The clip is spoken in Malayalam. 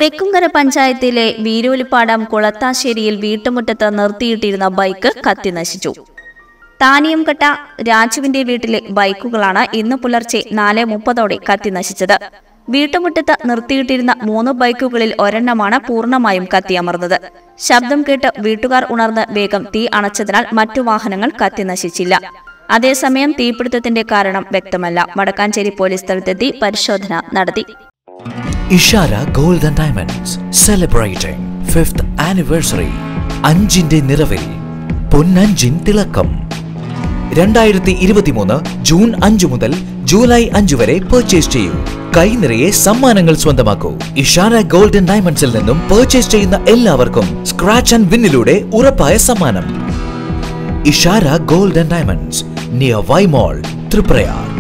തെക്കുംകര പഞ്ചായത്തിലെ വീരോലിപ്പാടം കുളത്താശ്ശേരിയിൽ വീട്ടുമുറ്റത്ത് നിർത്തിയിട്ടിരുന്ന ബൈക്ക് കത്തിനശിച്ചു താനിയംകട്ട രാജുവിന്റെ വീട്ടിലെ ബൈക്കുകളാണ് ഇന്ന് പുലർച്ചെ നാല് മുപ്പതോടെ കത്തിനശിച്ചത് വീട്ടുമുറ്റത്ത് നിർത്തിയിട്ടിരുന്ന മൂന്ന് ബൈക്കുകളിൽ ഒരെണ്ണമാണ് പൂർണ്ണമായും കത്തിയമർന്നത് ശബ്ദം കേട്ട് വീട്ടുകാർ ഉണർന്ന് വേഗം തീ അണച്ചതിനാൽ മറ്റു വാഹനങ്ങൾ കത്തിനശിച്ചില്ല അതേസമയം തീപിടുത്തത്തിന്റെ കാരണം വ്യക്തമല്ല വടക്കാഞ്ചേരി പോലീസ് സ്ഥലത്തെത്തി പരിശോധന നടത്തി Ishara gold and diamonds celebrating fifth anniversary അഞ്ചിന്റെ നിറവിൽ പൊന്നഞ്ചിൻ തിളക്കം രണ്ടായിരത്തി ഇരുപത്തിമൂന്ന് ജൂൺ അഞ്ചു മുതൽ ജൂലൈ അഞ്ചു വരെ പർച്ചേസ് ചെയ്യൂ കൈ നിറയെ സമ്മാനങ്ങൾ സ്വന്തമാക്കൂ ഇഷാര ഗോൾഡ് ആൻഡ് ഡയമണ്ട്സിൽ നിന്നും പർച്ചേസ് ചെയ്യുന്ന എല്ലാവർക്കും സ്ക്രാച്ച് ആൻഡ് വിന്നിലൂടെ ഉറപ്പായ സമ്മാനം Ishara gold and diamonds near വൈമോൾ ത്രിപ്രയാർ